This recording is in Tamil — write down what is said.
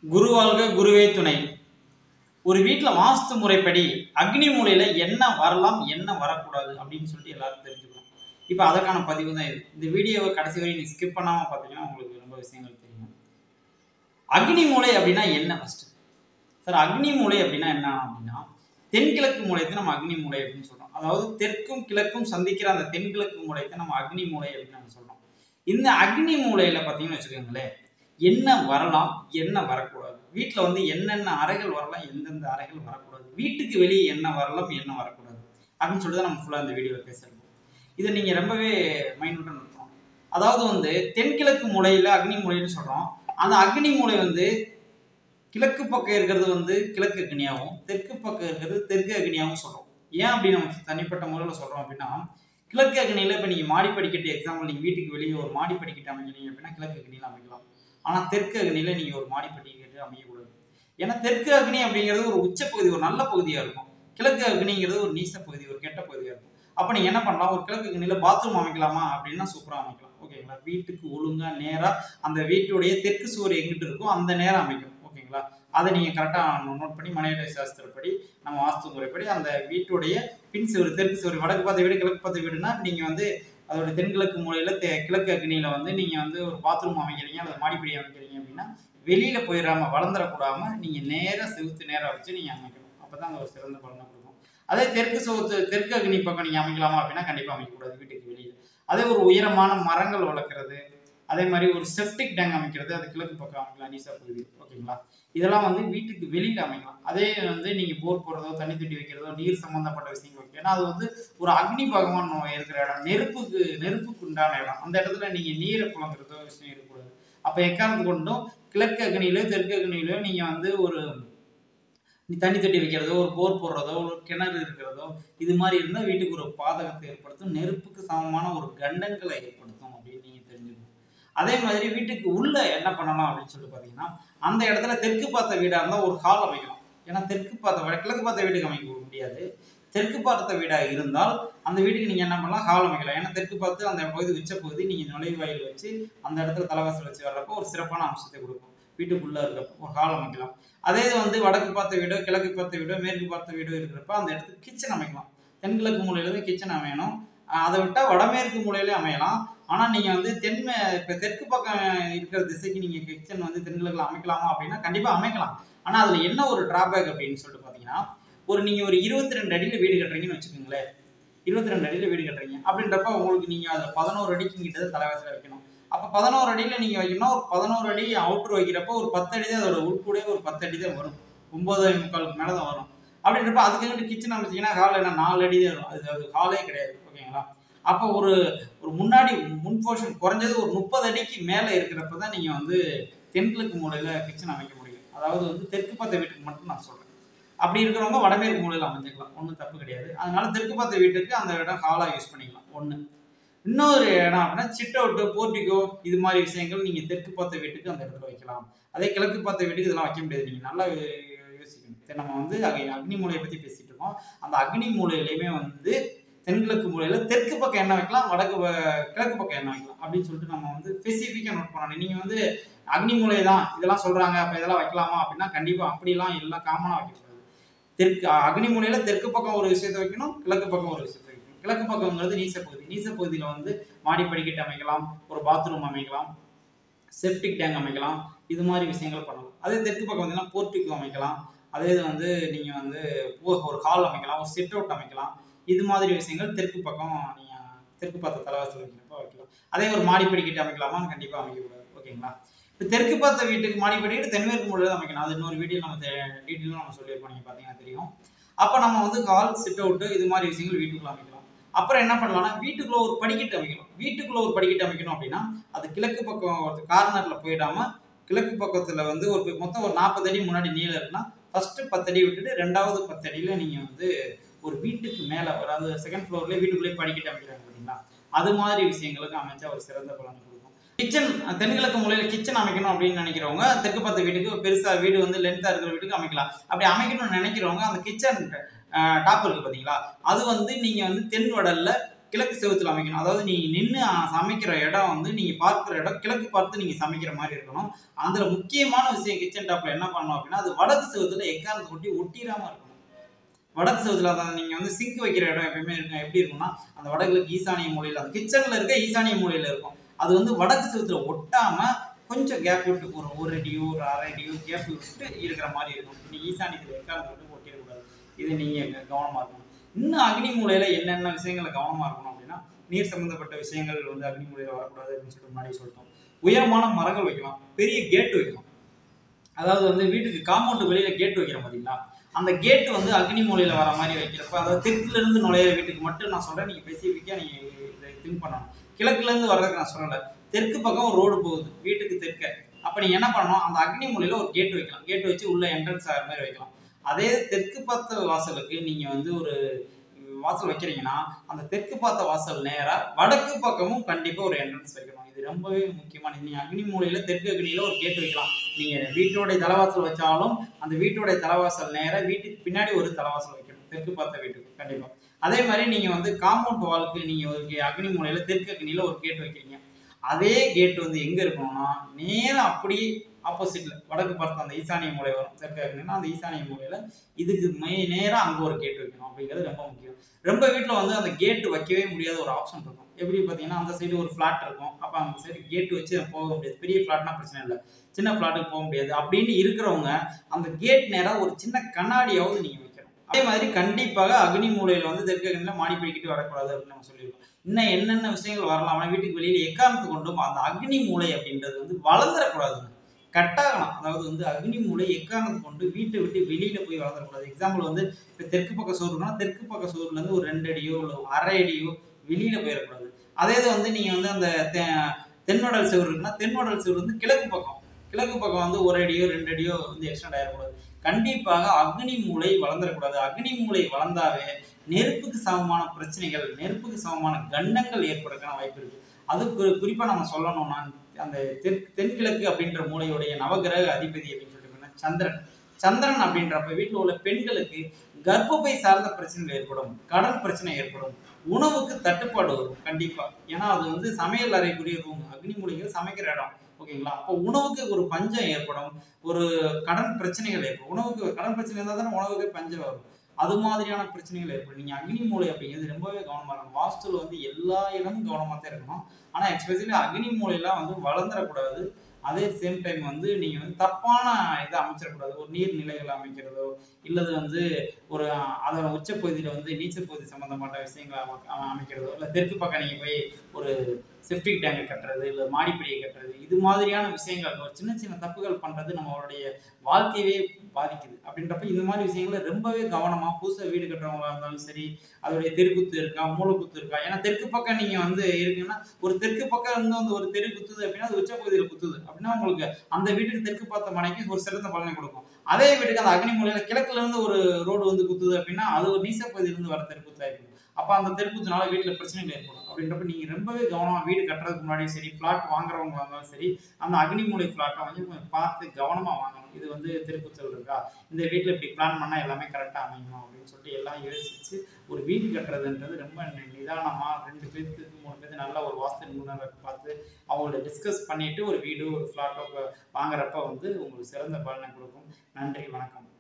குரு வாழ்க குருவே துணை ஒரு வீட்டில் வாஸ்து முறைப்படி அக்னி மூலையில என்ன வரலாம் என்ன வரக்கூடாது அப்படின்னு சொல்லிட்டு எல்லாரும் தெரிஞ்சுக்கணும் இப்போ அதற்கான பதிவு தான் இது இந்த வீடியோவை கடைசி வரை நீ ஸ்கிப் பண்ணாமல் பார்த்தீங்கன்னா உங்களுக்கு ரொம்ப விஷயங்கள் தெரியும் அக்னி மூலை அப்படின்னா என்ன ஃபர்ஸ்ட் சார் அக்னி மூலை அப்படின்னா என்ன அப்படின்னா தென்கிழக்கு மூலையத்தை நம்ம அக்னி மூலை அப்படின்னு சொல்றோம் அதாவது தெற்கும் கிழக்கும் சந்திக்கிற அந்த தென்கிழக்கு மூலையத்தை நம்ம அக்னி மூலை அப்படின்னு நம்ம சொல்றோம் இந்த அக்னி மூலையில பார்த்தீங்கன்னு வச்சுக்கோங்களேன் என்ன வரலாம் என்ன வரக்கூடாது வீட்டில் வந்து என்னென்ன அறைகள் வரலாம் எந்தெந்த அறைகள் வரக்கூடாது வீட்டுக்கு வெளியே என்ன வரலாம் என்ன வரக்கூடாது அப்படின்னு சொல்லிட்டு தான் நம்ம ஃபுல்லாக இந்த வீடியோவில் பேசுகிறோம் இதை நீங்கள் ரொம்பவே மைனூட்டாக நிறுத்தணும் அதாவது வந்து தென்கிழக்கு மூலையில் அக்னி மூலைன்னு சொல்கிறோம் அந்த அக்னி மூலை வந்து கிழக்கு பக்கம் இருக்கிறது வந்து கிழக்கு அக்னியாகவும் தெற்கு பக்கம் இருக்கிறது தெற்கு அக்னியாகவும் சொல்கிறோம் ஏன் அப்படி நம்ம தனிப்பட்ட முறையில் சொல்கிறோம் அப்படின்னா கிழக்கு அக்னியில் இப்போ நீங்கள் மாடி படிக்கட்டு எக்ஸாம்பிள் நீங்கள் வீட்டுக்கு வெளியே ஒரு மாடி படிக்கட்டு அமைக்கிறீங்க அப்படின்னா கிழக்கு அக்னியில் அமைக்கலாம் ஆனால் தெற்கு அக்னியில் நீங்கள் ஒரு மாடி படிக்கட்டு அமைக்கக்கூடாது ஏன்னா தெற்கு அக்னி அப்படிங்கிறது ஒரு உச்சப்பகுதி ஒரு நல்ல பகுதியாக இருக்கும் கிழக்கு அக்னிங்கிறது ஒரு நீச பகுதி ஒரு கெட்ட பகுதியாக இருக்கும் அப்போ நீங்கள் என்ன பண்ணலாம் ஒரு கிழக்கு அக்னியில் பாத்ரூம் அமைக்கலாமா அப்படின்னா சூப்பராக அமைக்கலாம் ஓகேங்களா வீட்டுக்கு ஒழுங்காக நேராக அந்த வீட்டுடைய தெற்கு சுவர் எங்கிட்டு இருக்கோ அந்த நேரம் அமைக்கணும் ஓகேங்களா அதை நீங்கள் கரெக்டாக நோட் பண்ணி மனைவிட சாஸ்திரப்படி நம்ம வாஸ்து முறைப்படி அந்த வீட்டுடைய பின் சுவர் தெற்கு சுவர் வடக்கு பார்த்த வீடு கிழக்கு பார்த்த வீடுனா நீங்கள் வந்து அதோட தென்கிழக்கு மூலையில் தெ கிழக்கு அக்னியில் வந்து நீங்கள் வந்து ஒரு பாத்ரூம் அமைக்கிறீங்க அல்லது மாடிப்படி அமைக்கிறீங்க அப்படின்னா வெளியில் போயிடாம வளர்ந்துடக்கூடாம நீங்கள் நேராக செவுத்து நேராக வச்சு நீங்கள் அமைக்கணும் அப்போ தான் அந்த ஒரு சிறந்த பலனை கொடுக்கும் அதே தெற்கு சோத்து தெற்கு அக்னி பக்கம் நீங்கள் அமைக்கலாமா அப்படின்னா கண்டிப்பாக அமைக்கக்கூடாது வீட்டுக்கு வெளியில் அதே ஒரு உயரமான மரங்கள் வளர்க்குறது அதே மாதிரி ஒரு செப்டிக் டேங்க் அமைக்கிறது அது கிழக்கு பக்கம் அமைக்கலாம் நீசா பகுதி ஓகேங்களா இதெல்லாம் வந்து வீட்டுக்கு வெளியில் அமைக்கலாம் அதே வந்து நீங்கள் போர் போடுறதோ தண்ணி தொட்டி வைக்கிறதோ நீர் சம்மந்தப்பட்ட விஷயங்கள் வைக்க ஏன்னா அது வந்து ஒரு அக்னி பகவான் இருக்கிற இடம் நெருப்புக்கு நெருப்புக்கு உண்டான இடம் அந்த இடத்துல நீங்கள் நீரை புழங்குறதோ விஷயம் இருக்கக்கூடாது அப்போ எக்காரணத்து கொண்டும் கிழக்கு அக்னியிலோ தெற்கு அக்னியிலோ நீங்கள் வந்து ஒரு தண்ணி தொட்டி வைக்கிறதோ ஒரு போர் போடுறதோ ஒரு கிணறு இருக்கிறதோ இது மாதிரி இருந்தால் வீட்டுக்கு ஒரு பாதகத்தை ஏற்படுத்தும் நெருப்புக்கு சமமான ஒரு கண்டங்களை ஏற்படுத்தும் அப்படின்னு நீங்கள் தெரிஞ்சுக்கணும் அதே மாதிரி வீட்டுக்கு உள்ள என்ன பண்ணலாம் அப்படின்னு சொல்லிட்டு பார்த்தீங்கன்னா அந்த இடத்துல தெற்கு பார்த்த வீடாக இருந்தால் ஒரு ஹால் அமைக்கலாம் ஏன்னா தெற்கு பார்த்த கிழக்கு பார்த்த வீட்டுக்கு அமைக்க முடியாது தெற்கு பார்த்த வீடாக இருந்தால் அந்த வீட்டுக்கு நீங்கள் என்ன பண்ணலாம் ஹால் அமைக்கலாம் ஏன்னா தெற்கு பார்த்து அந்த பகுதி உச்ச பகுதி நீங்கள் நுழைவாயில் வச்சு அந்த இடத்துல தலைவாசல் வச்சு வர்றப்போ ஒரு சிறப்பான அம்சத்தை கொடுக்கும் வீட்டுக்குள்ளே இருக்கப்போ ஒரு ஹால் அமைக்கலாம் அதே இது வந்து வடக்கு பார்த்த வீடோ கிழக்கு பார்த்த வீடோ மேற்கு பார்த்த வீடோ இருக்கிறப்ப அந்த இடத்துக்கு கிச்சன் அமைக்கலாம் தென்கிழக்கு மூலையிலேருந்து கிச்சன் அமையணும் அதை விட்டால் வடமேற்கு மூலையிலே அமையலாம் ஆனால் நீங்கள் வந்து தென்மே இப்போ தெற்கு பக்கம் இருக்கிற திசைக்கு நீங்கள் கிச்சன் வந்து தென்கிழக்கில் அமைக்கலாமா அப்படின்னா கண்டிப்பாக அமைக்கலாம் ஆனால் அதில் என்ன ஒரு டிராபேக் அப்படின்னு சொல்லிட்டு பார்த்தீங்கன்னா ஒரு நீங்கள் ஒரு இருபத்தி ரெண்டு அடியில் வீடு கட்டுறீங்கன்னு வச்சுக்கோங்களேன் இருபத்தி ரெண்டு அடியில் வீடு கட்டுறீங்க அப்படின்றப்ப உங்களுக்கு நீங்கள் அதில் பதினோரு அடிக்கு கிட்ட தலைவாசல வைக்கணும் அப்போ பதினோரு அடியில் நீங்கள் வைக்கணும்னா ஒரு பதினோரு அடி அவுட்ரு வைக்கிறப்போ ஒரு பத்து அடி தான் அதோட உட்கூடே ஒரு பத்து அடி தான் வரும் ஒம்பது முக்காலுக்கு மேலே தான் வரும் அப்படின்றப்ப அதுக்கு கிச்சன் அமைச்சிங்கன்னா ஹால் என்ன நாலு அடி தான் வரும் அது அது ஹாலே கிடையாது ஓகேங்களா அப்போ ஒரு ஒரு முன்னாடி முன் போர்ஷன் குறைஞ்சது ஒரு முப்பது அடிக்கு மேலே இருக்கிறப்ப தான் நீங்கள் வந்து தென்கிழக்கு மூலையில் கிச்சன் அமைக்க முடியும் அதாவது வந்து தெற்கு பார்த்த வீட்டுக்கு மட்டும் நான் சொல்கிறேன் அப்படி இருக்கிறவங்க வடமேற்கு மூலையில் அமைஞ்சிக்கலாம் ஒன்றும் தப்பு கிடையாது அதனால தெற்கு பார்த்த வீட்டுக்கு அந்த இடம் ஹாலாக யூஸ் பண்ணிக்கலாம் ஒன்று இன்னொரு இடம் அப்படின்னா சிட் அவுட்டு போர்ட்டிகோ இது மாதிரி விஷயங்கள் நீங்கள் தெற்கு பார்த்த வீட்டுக்கு அந்த இடத்துல வைக்கலாம் அதே கிழக்கு பார்த்த வீட்டுக்கு இதெல்லாம் வைக்க முடியாது நீங்கள் நல்லா யோசிக்கணும் நம்ம வந்து அக்னி மூலையை பற்றி பேசிகிட்டு இருக்கோம் அந்த அக்னி மூலையிலையுமே வந்து தென்கிழக்கு மூலையில் தெற்கு பக்கம் என்ன வைக்கலாம் வடக்கு கிழக்கு பக்கம் என்ன வைக்கலாம் அப்படின்னு சொல்லிட்டு நம்ம வந்து ஸ்பெசிஃபிக்காக நோட் பண்ணணும் நீங்கள் வந்து அக்னி மூலை தான் இதெல்லாம் சொல்கிறாங்க அப்போ இதெல்லாம் வைக்கலாமா அப்படின்னா கண்டிப்பாக அப்படிலாம் எல்லாம் காமனாக வைக்கக்கூடாது தெற்கு அக்னி மூலையில் தெற்கு பக்கம் ஒரு விஷயத்தை வைக்கணும் கிழக்கு பக்கம் ஒரு விஷயத்தை வைக்கணும் கிழக்கு பக்கங்கிறது நீச பகுதி நீச பகுதியில் வந்து மாடி படிக்கட்டு அமைக்கலாம் ஒரு பாத்ரூம் அமைக்கலாம் செப்டிக் டேங்க் அமைக்கலாம் இது மாதிரி விஷயங்கள் பண்ணலாம் அதே தெற்கு பக்கம் வந்தீங்கன்னா போர்ட்டிகோ அமைக்கலாம் அதே இது வந்து நீங்கள் வந்து ஒரு ஹால் அமைக்கலாம் ஒரு செட் அவுட் அமைக்கலாம் இது மாதிரி விஷயங்கள் தெற்கு பக்கம் நீங்கள் தெற்கு பார்த்த தலைவாசல் வைக்கிறப்ப வைக்கலாம் அதே ஒரு மாடி படிக்கட்டு அமைக்கலாமான்னு கண்டிப்பாக அமைக்கக்கூடாது ஓகேங்களா இப்போ தெற்கு பார்த்த வீட்டுக்கு மாடி படிக்கட்டு தென்மேற்கு மூலையில் அமைக்கணும் அது இன்னொரு வீடியோ நம்ம டீட்டெயிலாக நம்ம சொல்லியிருப்போம் நீங்கள் பார்த்தீங்கன்னா தெரியும் அப்போ நம்ம வந்து ஹால் சிட் அவுட்டு இது மாதிரி விஷயங்கள் வீட்டுக்குள்ள அமைக்கலாம் அப்புறம் என்ன பண்ணலாம்னா வீட்டுக்குள்ள ஒரு படிக்கட்டு அமைக்கணும் வீட்டுக்குள்ள ஒரு படிக்கட்டு அமைக்கணும் அப்படின்னா அது கிழக்கு பக்கம் ஒரு கார்னரில் போயிடாம கிழக்கு பக்கத்தில் வந்து ஒரு மொத்தம் ஒரு நாற்பது அடி முன்னாடி நீளம் இருக்குன்னா ஃபர்ஸ்ட் பத்தடி விட்டுட்டு ரெண்டாவது பத்தடியில் நீங்கள் வந்து ஒரு வீட்டுக்கு மேலே அதாவது செகண்ட் ஃப்ளோர்லேயே வீட்டுக்குள்ளேயே படிக்கட்டு அமைக்கிறாங்க பார்த்தீங்களா அது மாதிரி விஷயங்களுக்கு அமைச்சா ஒரு சிறந்த பலன் கொடுக்கும் கிச்சன் தென்கிழக்கு மூலையில் கிச்சன் அமைக்கணும் அப்படின்னு நினைக்கிறவங்க தெற்கு பார்த்த வீட்டுக்கு பெருசாக வீடு வந்து லென்த்தாக இருக்கிற வீட்டுக்கு அமைக்கலாம் அப்படி அமைக்கணும்னு நினைக்கிறவங்க அந்த கிச்சன் டாப் இருக்கு பார்த்தீங்களா அது வந்து நீங்கள் வந்து தென் வடலில் கிழக்கு செவுத்துல அமைக்கணும் அதாவது நீங்க நின்று சமைக்கிற இடம் வந்து நீங்க பார்க்குற இடம் கிழக்கு பார்த்து நீங்க சமைக்கிற மாதிரி இருக்கணும் அதுல முக்கியமான விஷயம் கிச்சன் டாப்ல என்ன பண்ணணும் அப்படின்னா அது வடக்கு செவுத்துல எக்காரணத்தை கொட்டி ஒட்டிராம இருக்கணும் வடக்கு செவுத்துல அதான் நீங்க வந்து சிங்க் வைக்கிற இடம் எப்பயுமே இருக்கும் எப்படி இருக்கும்னா அந்த வடகிழக்கு ஈசானிய மூலையில அந்த கிச்சன்ல இருக்க ஈசானிய மூலையில இருக்கும் அது வந்து வடக்கு செவுத்துல ஒட்டாம கொஞ்சம் கேப் விட்டு ஒரு ஒரு அடியோ ஒரு அரை அடியோ கேப் விட்டு இருக்கிற மாதிரி இருக்கும் நீங்க ஈசானியத்தில் எக்காரணத்தை விட்டு ஒட்டிடக்கூடாது இது நீங்க கவனமா இருக்கணும் இன்னும் அக்னி மூலையில என்னென்ன விஷயங்களை கவனமா இருக்கணும் அப்படின்னா நீர் சம்பந்தப்பட்ட விஷயங்கள் வந்து அக்னி மூலையில வரக்கூடாது அப்படின்னு சொல்லிட்டு முன்னாடி சொல்லிட்டோம் உயரமான மரங்கள் வைக்கலாம் பெரிய கேட் வைக்கலாம் அதாவது வந்து வீட்டுக்கு காம்பவுண்ட் வெளியில கேட் வைக்கிறோம் பாத்தீங்களா அந்த கேட் வந்து அக்னி மூலையில வர மாதிரி வைக்கிறப்ப அதாவது தெற்குல இருந்து நுழையிற வீட்டுக்கு மட்டும் நான் சொல்றேன் நீங்க ஸ்பெசிஃபிக்கா நீங்க இதை திங்க் பண்ணணும் கிழக்குல இருந்து வர்றதுக்கு நான் சொல்லல தெற்கு பக்கம் ஒரு ரோடு போகுது வீட்டுக்கு தெற்க அப்ப நீங்க என்ன பண்ணணும் அந்த அக்னி மூலையில ஒரு கேட் வைக்கலாம் கேட் வச்சு உள்ள என்ட்ரன்ஸ் ஆகிற மாதிரி வைக்கலாம் அதே தெற்கு பார்த்த வாசலுக்கு நீங்க வந்து ஒரு வாசல் வைக்கிறீங்கன்னா அந்த தெற்கு பார்த்த வாசல் நேரா வடக்கு பக்கமும் கண்டிப்பா ஒரு என்ட்ரன்ஸ் வைக்கணும் இது ரொம்பவே முக்கியமான நீங்க அக்னி மூலையில தெற்கு அக்னியில ஒரு கேட் வைக்கலாம் நீங்க வீட்டோடைய தலைவாசல் வச்சாலும் அந்த வீட்டோடைய தலைவாசல் நேரா வீட்டுக்கு பின்னாடி ஒரு தலைவாசல் வைக்கணும் தெற்கு பார்த்த வீட்டுக்கு கண்டிப்பா அதே மாதிரி நீங்க வந்து காம்பவுண்ட் வாலுக்கு நீங்க ஒரு கே- அக்னி மூலையில தெற்கு அக்னியில ஒரு கேட் வைக்கிறீங்க அதே கேட் வந்து எங்க இருக்கணும்னா நேரா அப்படியே ஆப்போசிட்ல வடக்கு பார்த்த அந்த ஈசானிய மூலை வரும் தெற்கு அக்னினா அந்த ஈசானிய மூலையில இதுக்கு மெய் நேரா அங்க ஒரு கேட் வைக்கணும் அப்படிங்கிறது ரொம்ப முக்கியம் ரொம்ப வீட்டில் வந்து அந்த கேட் வைக்கவே முடியாத ஒரு ஆப்ஷன் இருக்கும் எப்படி பார்த்தீங்கன்னா அந்த சைடு ஒரு ஃப்ளாட் இருக்கும் அப்போ அந்த சைடு கேட் வச்சு போக முடியாது பெரிய ஃப்ளாட்னா பிரச்சனை இல்லை சின்ன ஃப்ளாட்டுக்கு போக முடியாது அப்படின்னு இருக்கிறவங்க அந்த கேட் நேராக ஒரு சின்ன கண்ணாடியாவது நீங்கள் வைக்கணும் அதே மாதிரி கண்டிப்பாக அக்னி மூலையில் வந்து தெற்கு அக்னியில் மாடி பிடிக்கிட்டு வரக்கூடாது அப்படின்னு நம்ம சொல்லியிருக்கோம் இன்னும் என்னென்ன விஷயங்கள் வரலாம் ஆனால் வீட்டுக்கு வெளியில் எக்காரணத்து கொண்டும் அந்த அக்னி மூலை அப்படின்றது வந்து வளர்ந்துடக்கூடாதுங்க கட்டாகணும் அதாவது வந்து அக்னி மூலை எக்காரணத்து கொண்டு வீட்டை விட்டு வெளியில போய் வளர்ந்துடக்கூடாது எக்ஸாம்பிள் வந்து இப்போ தெற்கு பக்கம் சோறுனா தெற்கு பக்கம் சோறுல இருந்து ஒரு ரெண்டு அடியோ இல்லை அரை அடியோ வெளியில போயிடக்கூடாது அதே இது வந்து நீங்க வந்து அந்த தெ- தென்வடல் செவ்வறு இருக்குன்னா தென்வடல் செவ்வறு வந்து கிழக்கு பக்கம் கிழக்கு பக்கம் வந்து ஒரு அடியோ ரெண்டு அடியோ வந்து எக்ஸ்டெண்ட் ஆயிடக்கூடாது கண்டிப்பாக அக்னி மூலை வளர்ந்துடக்கூடாது அக்னி மூலை வளர்ந்தாவே நெருப்புக்கு சமமான பிரச்சனைகள் நெருப்புக்கு சமமான கண்டங்கள் ஏற்படுறதுக்கான வாய்ப்பு இருக்கு அது குறி- குறிப்பா நம்ம சொல்லணும்னா அந்த தெற்கு தென்கிழக்கு அப்படின்ற மூலையுடைய நவகிரக அதிபதி அப்படின்னு சொல்லிட்டு பார்த்தீங்கன்னா சந்திரன் சந்திரன் அப்படின்றப்ப வீட்டில் உள்ள பெண்களுக்கு கர்ப்பப்பை சார்ந்த பிரச்சனைகள் ஏற்படும் கடன் பிரச்சனை ஏற்படும் உணவுக்கு தட்டுப்பாடு வரும் கண்டிப்பா ஏன்னா அது வந்து சமையல் அறைக்குரிய ரூம் அக்னி மூலிகள் சமைக்கிற இடம் ஓகேங்களா அப்போ உணவுக்கு ஒரு பஞ்சம் ஏற்படும் ஒரு கடன் பிரச்சனைகள் ஏற்படும் உணவுக்கு கடன் பிரச்சனை இருந்தால் தானே உணவுக்கு பஞ்சம் வரும் அது மாதிரியான பிரச்சனைகள் ஏற்படும் நீங்க அக்னி மூலை அப்படிங்கிறது ரொம்பவே கவனமா இருக்கணும் வாஸ்துல வந்து எல்லா இடமும் கவனமா தான் இருக்கணும் ஆனா எக்ஸ்பெஷலி அக்னி மூலையெல்லாம் வந்து வளர்ந்துடக்கூடாது அதே சேம் டைம் வந்து நீங்க வந்து தப்பான இதை அமைச்சிடக்கூடாது ஒரு நீர்நிலைகளை அமைக்கிறதோ இல்லது வந்து ஒரு அஹ், அதோட உச்சப்பகுதியில வந்து நீச்சல் பகுதி சம்பந்தப்பட்ட விஷயங்களை அம- அம- அமைக்கிறதோ இல்லை தெற்கு பக்கம் நீங்க போய் ஒரு செப்டிக் டேங்க் கட்டுறது இல்லை மாடிப்படியை கட்டுறது இது மாதிரியான விஷயங்கள் ஒரு சின்ன சின்ன தப்புகள் பண்றது நம்மளுடைய வாழ்க்கையவே பாதிக்குது அப்படின்றப்ப இந்த மாதிரி விஷயங்களை ரொம்பவே கவனமா புதுசாக வீடு கட்டுறவங்களா இருந்தாலும் சரி அதோடைய தெருக்குத்து இருக்கா மூளைக்குத்து இருக்கா ஏன்னா தெற்கு பக்கம் நீங்க வந்து இருக்குன்னா ஒரு தெற்கு பக்கம் இருந்து வந்து ஒரு தெரு குத்துது அப்படின்னா அது உச்சப்பகுதியில் குத்துது அப்படின்னா உங்களுக்கு அந்த வீட்டுக்கு தெற்கு பார்த்த மனைக்கு ஒரு சிறந்த பலனை கொடுக்கும் அதே வீட்டுக்கு அந்த அக்னி மூலையில கிழக்குல இருந்து ஒரு ரோடு வந்து குத்துது அப்படின்னா அது ஒரு நீசப்பகுதியில இருந்து வர தெருக்குத்தா இருக்கும் அப்ப அந்த தெருக்குத்துனால வீட்டுல பிரச்சனைகள் ஏற்படும் அப்படின்றப்ப நீங்க ரொம்பவே கவனமா வீடு கட்டுறதுக்கு முன்னாடியும் சரி பிளாட் வாங்குறவங்க இருந்தாலும் சரி அந்த அக்னி மூலை பிளாட்டை வந்து கொஞ்சம் பார்த்து கவனமா வாங்கணும் இது வந்து தெருக்குத்தல் இருக்கா இந்த வீட்டுல இப்படி பிளான் பண்ணா எல்லாமே கரெக்டா அமையும் அப்படின்னு சொல்லிட்டு எல்லாம் யோசிச்சு ஒரு வீடு கட்டுறதுன்றது ரொம்ப நி- நிதானமா ரெண்டு பேர்த்துக்கு மூணு பேர்த்து நல்ல ஒரு வாஸ்து நிபுணரை பார்த்து அவங்களோட டிஸ்கஸ் பண்ணிட்டு ஒரு வீடு ஒரு ஃப்ளாட்டோ வாங்குறப்ப வந்து உங்களுக்கு சிறந்த பலனை கொடுக்கும் நன்றி வணக்கம்